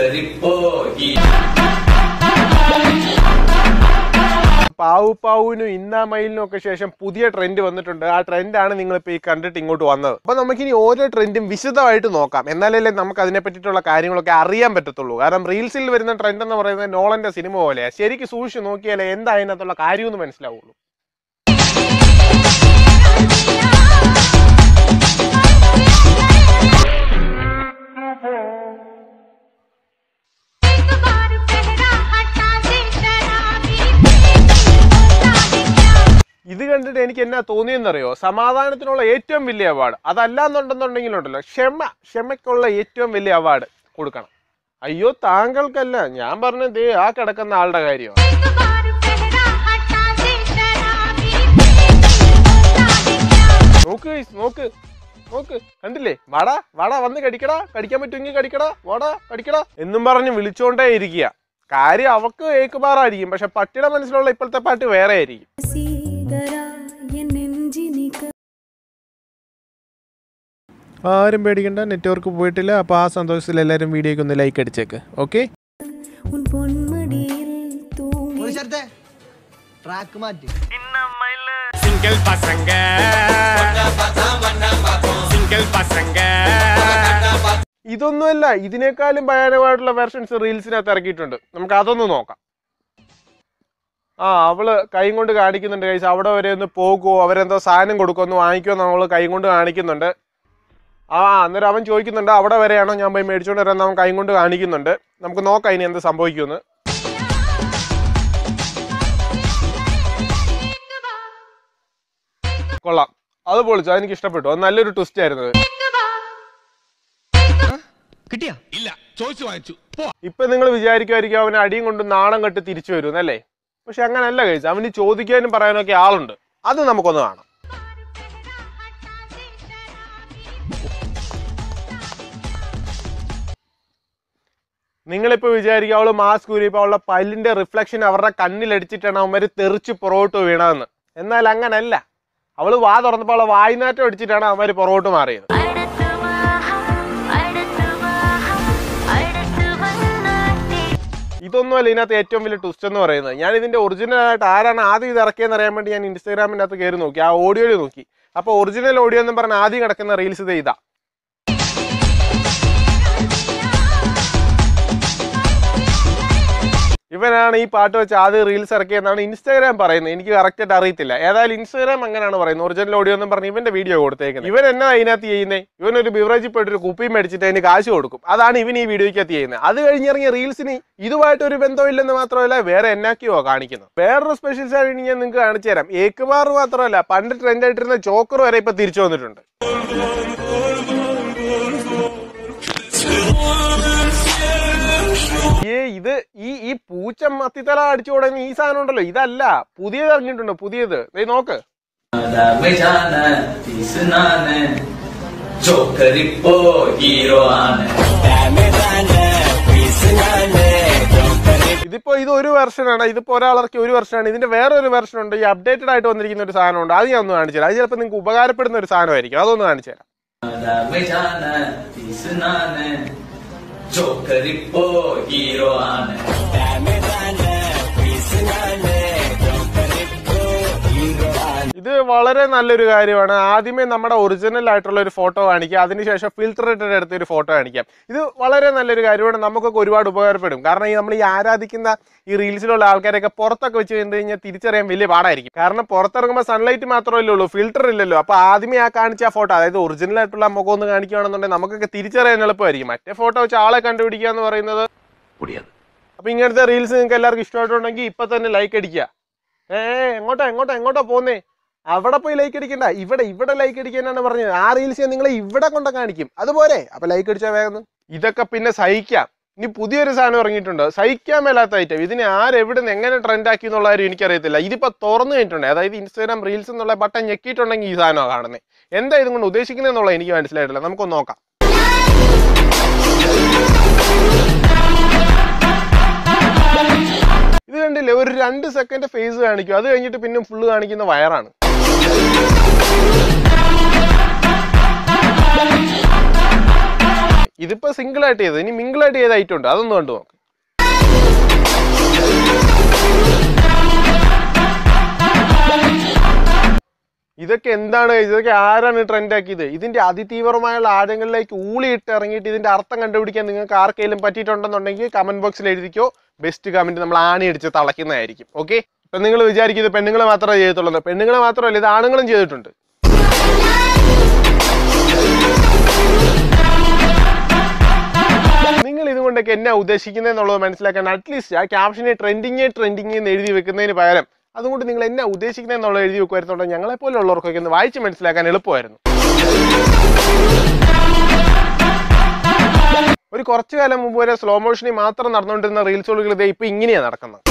Jokeripo y Pau പാവുവിനും ഇന്നാ മയിലിനും ഒക്കെ ശേഷം പുതിയ ട്രെൻഡ് വന്നിട്ടുണ്ട് ആ ട്രെൻഡാണ് നിങ്ങളിപ്പോൾ ഈ കണ്ടിട്ട് ഇങ്ങോട്ട് വന്നത് അപ്പോൾ നമുക്കിനി ഓരോ ട്രെൻഡും വിശദമായിട്ട് നോക്കാം എന്നാലല്ലേ നമുക്ക് അതിനെ പറ്റിയിട്ടുള്ള കാര്യങ്ങളൊക്കെ അറിയാൻ പറ്റത്തുള്ളൂ കാരണം റീൽസിൽ വരുന്ന ട്രെൻഡ് എന്ന് പറയുന്നത് നോളന്റെ സിനിമ പോലെയാണ് ശരിക്കും സൂക്ഷിച്ച് നോക്കിയാലേ എന്താ അതിനകത്തുള്ള കാര്യമെന്ന് മനസ്സിലാവുള്ളൂ एक बार पहरा हटा दे शराबी होता है क्या ഇത് കണ്ടിട്ട് എനിക്ക് എന്നാ തോന്നിയെന്നറിയോ സമാധാനത്തിനുള്ള ഏറ്റവും വലിയ അവാർഡ് അതല്ലാന്നുണ്ടെന്നുണ്ടെങ്കിലുണ്ടല്ലോ ക്ഷമ ക്ഷമയ്ക്കുള്ള ഏറ്റവും വലിയ അവാർഡ് കൊടുക്കണം അയ്യോ താങ്കൾക്കല്ല ഞാൻ പറഞ്ഞത് ദേ ആ കിടക്കുന്ന ആളുടെ കാര്യമാണ് एक बार पहरा हटा दे शराबी होता है क्या നോക്ക് guys, നോക്ക് നോക്ക് കണ്ടില്ലേ വാടാ വാടാ വന്ന് കടിക്കടാ കടിക്കാൻ പറ്റുമെങ്കിൽ കടിക്കടാ വാടാ കടിക്കടാ എന്നും പറഞ്ഞ് വിളിച്ചോണ്ടേ ഇരിക്കുക കാര്യം അവക്ക് ഏക്കുപാറായിരിക്കും പക്ഷെ പട്ടിയുടെ മനസ്സിലുള്ള ഇപ്പോഴത്തെ പാട്ട് വേറെ ആയിരിക്കും സീതരാ എൻ നെഞ്ചിനിക്ക് ആരും പേടിക്കണ്ട നെറ്റ്വർക്ക് പോയിട്ടില്ല അപ്പോൾ ആ സന്തോഷത്തിൽ എല്ലാവരും വീഡിയോക്ക് ഒന്ന് ലൈക്ക് അടിച്ചേക്ക് ഓക്കെ ഉൻ പൊന്മടിയിൽ തൂങ്ങി ഒരു സ്ഥലത്തെ ട്രാക്ക് മാറ്റി സിംഗിൾ പസംഗ സിംഗിൾ പസംഗ ഇതൊന്നുമല്ല ഇതിനേക്കാളും ഭയാനകമായിട്ടുള്ള വെർഷൻസ് റീൽസിനകത്ത് ഇറക്കിയിട്ടുണ്ട് നമുക്ക് അതൊന്ന് നോക്കാം ആ അവള് കൈ കൊണ്ട് കാണിക്കുന്നുണ്ട് കഴിച്ച് അവിടെ വരെ ഒന്ന് പോകുമോ അവരെന്തോ സാധനം കൊടുക്കുമോ ഒന്ന് വാങ്ങിക്കുമോ നമ്മൾ കൈ കൊണ്ട് കാണിക്കുന്നുണ്ട് ആ അന്നേരം അവൻ ചോദിക്കുന്നുണ്ട് അവിടെ വരെയാണോ ഞാൻ പോയി മേടിച്ചോണ്ട് വരാൻ അവൻ കൈ കൊണ്ട് കാണിക്കുന്നുണ്ട് നമുക്ക് നോക്കാം ഇനി എന്ത് സംഭവിക്കുമെന്ന് एक बार കൊള്ളാം അത് പൊളിച്ചു അതെനിക്ക് ഇഷ്ടപ്പെട്ടു അത് നല്ലൊരു ട്വിസ്റ്റ് ആയിരുന്നു അത്. एक बार കിട്ടിയാ ഇപ്പൊ നിങ്ങൾ വിചാരിക്കുമായിരിക്കും അവന് അടിയും കൊണ്ട് നാണം കെട്ട് തിരിച്ചു വരും അല്ലേ പക്ഷെ അങ്ങനല്ല കഴിച്ചു അവന് ചോദിക്കാനും പറയാനും ഒക്കെ ആളുണ്ട് അത് നമുക്കൊന്ന് കാണാം നിങ്ങളിപ്പോ വിചാരിക്കും അവള് മാസ്ക് ഊരിയപ്പോ അവളുടെ പല്ലിന്റെ റിഫ്ലക്ഷൻ അവരുടെ കണ്ണിലടിച്ചിട്ടാണ് അവന്മാര് തെറിച്ച് പുറകോട്ട് വീണതെന്ന് എന്നാൽ അങ്ങനല്ല അവള് വാ തുറന്നപ്പോൾ അവളെ വായ്നാറ്റം അടിച്ചിട്ടാണ് അവന്മാര് പുറകോട്ട് മാറിയത് ഇതൊന്നുമല്ല ഇതിനകത്ത് ഏറ്റവും വലിയ ട്വിസ്റ്റ് എന്ന് പറയുന്നത് ഞാൻ ഇതിന്റെ ഒറിജിനൽ ആയിട്ട് ആരാണ് ആദ്യം ഇത് ഇറക്കിയെന്ന് അറിയാൻ വേണ്ടി ഞാൻ ഇൻസ്റ്റാഗ്രാമിൻ്റെ അകത്ത് കയറി നോക്കി ആ ഓഡിയോയിൽ നോക്കി അപ്പോൾ ഒറിജിനൽ ഓഡിയോ എന്ന് പറഞ്ഞ ആദ്യം കിടക്കുന്ന റീൽസ് ഇത് ഇതാ ഇവനാണ് ഈ പാട്ട് വെച്ച് ആദ്യം റീൽസ് ഇറക്കിയെന്നാണ് ഇൻസ്റ്റാഗ്രാം പറയുന്നത് എനിക്ക് കറക്റ്റ് ആയിട്ട് അറിയത്തില്ല ഏതായാലും ഇൻസ്റ്റാഗ്രാം അങ്ങനെയാണ് പറയുന്നത് ഒറിജിനൽ ഓഡിയോ എന്ന് പറഞ്ഞ് ഇവന്റെ വീഡിയോ കൊടുത്തേക്കുന്നത് ഇവൻ എന്നാ അതിനകത്ത് ചെയ്യുന്നത് ഇവൻ ഒരു ബിവറേജിൽ പോയിട്ട് ഒരു കുപ്പി മേടിച്ചിട്ട് അതിന് കാശ് കൊടുക്കും അതാണ് ഇവൻ ഈ വീഡിയോയ്ക്കകത്ത് ചെയ്യുന്നത് അത് കഴിഞ്ഞിറങ്ങിയ റീൽസിന് ഇതുമായിട്ട് ഒരു ബന്ധമില്ലെന്ന് മാത്രമല്ല വേറെ എന്നാക്കിയോ കാണിക്കുന്നത് വേറൊരു സ്പെഷ്യൽ സാധനം ഞാൻ നിങ്ങൾക്ക് കാണിച്ചു തരാം ഏക്കുമാർ മാത്രമല്ല പണ്ട് ട്രെൻഡ് ആയിട്ടിരുന്ന ചോക്കർ വരെ ഇപ്പൊ തിരിച്ചു വന്നിട്ടുണ്ട് ഏ ഇത് ഈ ഈ പൂച്ച മത്തിത്തല അടിച്ചു തുടങ്ങി ഈ സാധനം ഉണ്ടല്ലോ ഇതല്ല പുതിയത് ഇറങ്ങിയിട്ടുണ്ട് പുതിയത് ദേ നോക്ക് में जाना तीसना ने जोकरिपो हीरो आने ഇതിപ്പോ ഇത് ഒരു വെർഷനാണ് ഇതിപ്പോ ഒരാളിറക്കി ഒരു വെർഷനാണ് ഇതിന്റെ വേറൊരു വെർഷൻ ഉണ്ട് ഈ അപ്ഡേറ്റഡ് ആയിട്ട് വന്നിരിക്കുന്ന ഒരു സാധനമുണ്ട് അത് ഞാൻ ഒന്ന് കാണിച്ചു തരാം അത് ചിലപ്പോൾ നിങ്ങൾക്ക് ഉപകാരപ്പെടുന്ന ഒരു സാധനമായിരിക്കും അതൊന്ന് കാണിച്ചു തരാം में जाना तीसना ने जोकरिपो हीरो आने ഇത് വളരെ നല്ലൊരു കാര്യമാണ് ആദ്യമേ നമ്മുടെ ഒറിജിനൽ ആയിട്ടുള്ള ഒരു ഫോട്ടോ കാണിക്കുക അതിനുശേഷം ഫിൽറ്റർ ഇട്ടിട്ട് എടുത്ത ഒരു ഫോട്ടോ കാണിക്കാം ഇത് വളരെ നല്ലൊരു കാര്യമാണ് നമുക്കൊക്കെ ഒരുപാട് ഉപകാരപ്പെടും കാരണം ഈ നമ്മൾ ഈ ആരാധിക്കുന്ന ഈ റീൽസിലുള്ള ആൾക്കാരൊക്കെ പുറത്തൊക്കെ വെച്ച് കണ്ടു കഴിഞ്ഞാൽ തിരിച്ചറിയാൻ വലിയ പാടായിരിക്കും കാരണം പുറത്തിറങ്ങുമ്പോൾ സൺലൈറ്റ് മാത്രമല്ലേ ഉള്ളൂ ഫിൽറ്റർ ഇല്ലല്ലോ അപ്പൊ ആദ്യമേ ആ കാണിച്ച ആ ഫോട്ടോ അതായത് ഒറിജിനൽ ആയിട്ടുള്ള മുഖം ഒന്ന് കാണിക്കുകയാണെന്നുണ്ടെങ്കിൽ നമുക്കൊക്കെ തിരിച്ചറിയാൻ എളുപ്പമായിരിക്കും മറ്റേ ഫോട്ടോ വെച്ച് ആളെ കണ്ടുപിടിക്കുക എന്ന് പറയുന്നത് അപ്പൊ ഇങ്ങനത്തെ റീൽസ് നിങ്ങൾക്ക് എല്ലാവർക്കും ഇഷ്ടമായിട്ടുണ്ടെങ്കിൽ ഇപ്പൊ തന്നെ ലൈക്ക് അടിക്കുക ഏ എങ്ങോട്ടാ എങ്ങോട്ടാ എങ്ങോട്ടാ പോന്നേ അവിടെ പോയി ലൈക്ക് അടിക്കണ്ട ഇവിടെ ഇവിടെ ലൈക്ക് അടിക്കാനാണ് പറഞ്ഞത് ആ റീൽസ് ഞാൻ നിങ്ങളെ ഇവിടെ കൊണ്ട് കാണിക്കും അതുപോലെ അപ്പൊ ലൈക്ക് അടിച്ചാൽ വേഗം ഇതൊക്കെ പിന്നെ സഹിക്കാം ഇനി പുതിയൊരു സാധനം ഇറങ്ങിയിട്ടുണ്ട് സഹിക്കാൻ മേലാത്ത ഐറ്റം ഇതിനെ ആരെവിടെ നിന്ന് എങ്ങനെ ട്രെൻഡ് ആക്കി എന്നുള്ള കാര്യം എനിക്കറിയത്തില്ല ഇതിപ്പോ തുറന്നു കഴിഞ്ഞിട്ടുണ്ട് അതായത് ഇൻസ്റ്റാഗ്രാം റീൽസ് എന്നുള്ള ബട്ടൺ ഞെക്കിയിട്ടുണ്ടെങ്കിൽ ഈ സാധനമാണ് കാണുന്നത് എന്താ ഇതും കൊണ്ട് ഉദ്ദേശിക്കുന്നത് എന്നുള്ളത് എനിക്ക് മനസ്സിലായിട്ടില്ല നമുക്കൊന്ന് നോക്കാം ഇത് കണ്ടില്ലേ ഒരു രണ്ട് സെക്കൻഡ് ഫേസ് കാണിക്കും അത് കഴിഞ്ഞിട്ട് പിന്നെ ഫുള്ള് കാണിക്കുന്ന വയറാണ് ഇതിപ്പോ സിംഗിൾ ആയിട്ട് ചെയ്തത് ഇനി മിങ്കിൾ ആയിട്ട് ചെയ്ത ഐറ്റം ഉണ്ട് അതൊന്ന് കണ്ടു നോക്ക് ഇതൊക്കെ എന്താണ് ഇതൊക്കെ ആരാണ് ട്രെൻഡ് ആക്കിയത് ഇതിന്റെ അതിതീവ്രമായുള്ള ആഴങ്ങളിലേക്ക് ഊളിയിട്ട് ഇറങ്ങിയിട്ട് ഇതിന്റെ അർത്ഥം കണ്ടുപിടിക്കാൻ നിങ്ങൾക്ക് ആർക്കെങ്കിലും പറ്റിയിട്ടുണ്ടെന്നുണ്ടെങ്കിൽ കമന്റ് ബോക്സിൽ എഴുതിക്കോ ബെസ്റ്റ് കമന്റ് നമ്മൾ ആണി അടിച്ച് തളയ്ക്കുന്നതായിരിക്കും ഓക്കെ ഇപ്പൊ നിങ്ങൾ വിചാരിക്കുന്നത് പെണ്ണുങ്ങൾ മാത്രമേ ചെയ്തിട്ടുള്ളൂ പെണ്ണുങ്ങൾ മാത്രമല്ല ഇത് ആണുങ്ങളും ചെയ്തിട്ടുണ്ട് നിങ്ങൾ ഇതുകൊണ്ടൊക്കെ എന്നാ ഉദ്ദേശിക്കുന്നത് എന്നുള്ളത് മനസ്സിലാക്കാൻ അറ്റ്ലീസ്റ്റ് ആ ക്യാപ്ഷനെ ട്രെൻഡിങ് ട്രെൻഡിങ് എന്ന് എഴുതി വെക്കുന്നതിന് പകരം അതുകൊണ്ട് നിങ്ങൾ എന്നാ ഉദ്ദേശിക്കുന്നത് എന്നുള്ളത് എഴുതി വെക്കുമായിരുന്നുണ്ടെങ്കിൽ ഞങ്ങളെ പോലെയുള്ളവർക്കൊക്കെ ഒന്ന് വായിച്ച് മനസ്സിലാക്കാൻ എളുപ്പമായിരുന്നു ഒരു കുറച്ചു കാലം മുമ്പ് വരെ സ്ലോ മോഷനിൽ മാത്രം നടന്നുകൊണ്ടിരുന്ന റീൽസുകൾ ഇതേ ഇപ്പൊ ഇങ്ങനെയാ നടക്കുന്നത്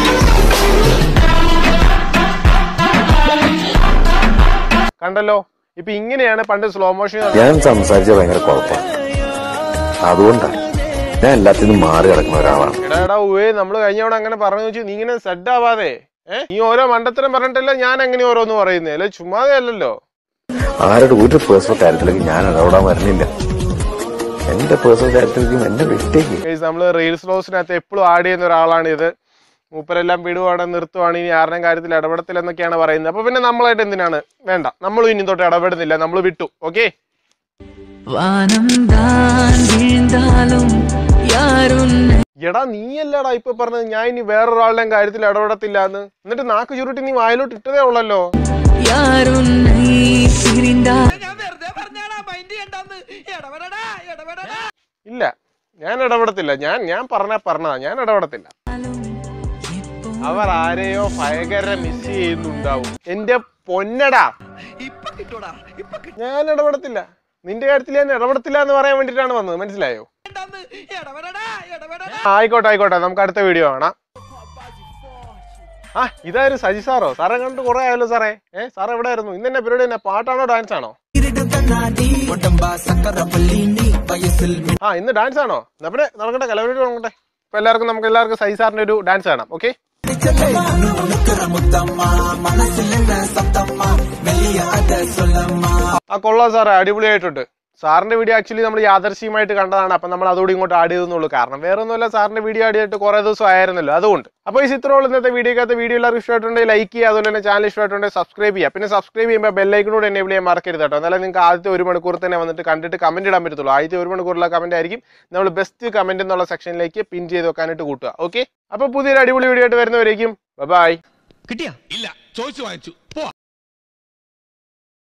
കണ്ടല്ലോ ഇപ്പൊ ഇങ്ങനെയാണ് പണ്ട് സ്ലോ മോഷൻ ഞാൻ സംസാരിച്ച ഭയങ്കര കുഴപ്പമാണ് അതുകൊണ്ടാണ് ഞാൻ എല്ലാത്തിനും മാറി കിടക്കുന്ന ഒരാളാണ് എടാ എടാ ഉവേ നമ്മൾ കഴിഞ്ഞ തവണ അങ്ങനെ പറഞ്ഞു വെച്ചു നീ ഇങ്ങനെ സെഡ് ആവാതെ ഏഹ് നീ ഓരോ മണ്ടത്തരം പറഞ്ഞിട്ടല്ല ഞാൻ എങ്ങനെ ഓരോന്ന് പറയുന്നേ അല്ലെ ചുമ്മാതെ അല്ലല്ലോ ആരുടെ ഒരു പേഴ്സണൽ കാര്യത്തിലേക്ക് ഞാൻ ഇടപെടാൻ വരുന്നില്ല എന്റെ പേഴ്സണൽ കാര്യത്തിലേക്കും എന്നെ വിട്ടേക്ക് ഗൈസ് നമ്മൾ റീൽസ് ലോസിനകത്ത് എപ്പോഴും ആഡ് ചെയ്യുന്ന ഒരാളാണ് ഇത് മൂപ്പരെല്ലാം വിടുവാണ് നിർത്തുവാണ് ഇനി ആരുടെയും കാര്യത്തിൽ ഇടപെടത്തില്ലെന്നൊക്കെയാണ് പറയുന്നത് അപ്പൊ പിന്നെ നമ്മളായിട്ട് എന്തിനാണ് വേണ്ട നമ്മൾ ഇനി തൊട്ട് ഇടപെടുന്നില്ല നമ്മൾ വിട്ടു ഓക്കെ வானம் தான் வீழ்ந்தாலும் யாருன்னை എടാ നീയല്ലടാ ഇപ്പൊ പറഞ്ഞത് ഞാൻ ഇനി വേറൊരാളുടെയും കാര്യത്തിൽ ഇടപെടത്തില്ല എന്ന് എന്നിട്ട് നാക്ക് ചുരുട്ടി നീ വായിലോട്ട് ഇട്ടതേ ഉള്ളല്ലോ யாருன்னை பிரிந்தால் ഇല്ല ഞാൻ ഇടപെടത്തില്ല ഞാൻ ഞാൻ പറഞ്ഞ പറഞ്ഞതാ ഞാൻ ഇടപെടത്തില്ല അവർ ആരെയോ ഭയങ്കര മിസ് ചെയ്യുന്നുണ്ടാവും എന്റെ പൊന്നടാ ഞാൻ ഇടപെടത്തില്ല നിന്റെ കാര്യത്തിൽ ഞാൻ ഇടപെടത്തില്ല എന്ന് പറയാൻ വേണ്ടിട്ടാണ് വന്നത് മനസ്സിലായോ ആയിക്കോട്ടെ ആയിക്കോട്ടെ നമുക്ക് അടുത്ത വീഡിയോ കാണാം ആ ഇതായിരുന്നു സജി സാറോ സാറെ കണ്ടിട്ട് കുറെ ആയല്ലോ സാറേ ഏ സാർ എവിടെ ആയിരുന്നു ഇന്ന് എന്നെ പരിപാടി തന്നെ പാട്ടാണോ ഡാൻസ് ആണോ ആ ഇന്ന് ഡാൻസ് ആണോ എന്നാ പിന്നെ നടക്കട്ടെ കലവരി നോക്കട്ടെ ഇപ്പൊ എല്ലാവർക്കും നമുക്ക് എല്ലാവർക്കും സജി സാറിന്റെ ഒരു ഡാൻസ് കാണാം ഓക്കെ ആ കൊള്ളാം സാറേ അടിപൊളിയായിട്ടുണ്ട് സാറിന്റെ വീഡിയോ ആക്ച്വലി നമ്മൾ യാദർശികമായിട്ട് കണ്ടതാണ് അപ്പൊ നമ്മൾ അതോടെ ഇങ്ങോട്ട് ആഡ് ചെയ്തെന്നുള്ളൂ കാരണം വേറെ ഒന്നുമല്ല സാറിന്റെ വീഡിയോ ആഡ് ചെയ്തിട്ട് കുറെ ദിവസം ആയിരുന്നല്ലോ അതുകൊണ്ട് അപ്പോൾ ഈ ചിത്രമുള്ള ഇന്നത്തെ വീഡിയോക്കകത്ത് വീഡിയോ എല്ലാവർക്കും ഇഷ്ടമായിട്ടുണ്ടെങ്കിൽ ലൈക്ക് ചെയ്യുക അതുപോലെ തന്നെ ചാനൽ ഇഷ്ടമായിട്ടുണ്ടെങ്കിൽ സബ്സ്ക്രൈബ് ചെയ്യുക പിന്നെ സബ്സ്ക്രൈബ് ചെയ്യുമ്പോൾ ബെല്ലൈക്കനോട് എനേബിൾ ചെയ്യാൻ മറക്കരുത് കേട്ടോ എന്നാലും നിങ്ങൾക്ക് ആദ്യത്തെ ഒരു മണിക്കൂർ തന്നെ വന്നിട്ട് കണ്ടിട്ട് കമന്റ് ഇടാൻ പറ്റത്തുള്ളൂ ആദ്യത്തെ ഒരു മണിക്കൂറുള്ള കമന്റ് ആയിരിക്കും നമ്മൾ ബെസ്റ്റ് കമന്റ് എന്നുള്ള സെക്ഷനിലേക്ക് പിൻ ചെയ്ത് വെക്കാനായിട്ട് കൂട്ടുക ഓക്കെ അപ്പോൾ പുതിയൊരു അടിപൊളി വീഡിയോ ആയിട്ട് വരുന്നവരേക്കും ബൈ കിട്ടിയാ ഇല്ല ചോദിച്ചു വാങ്ങിച്ചു പോ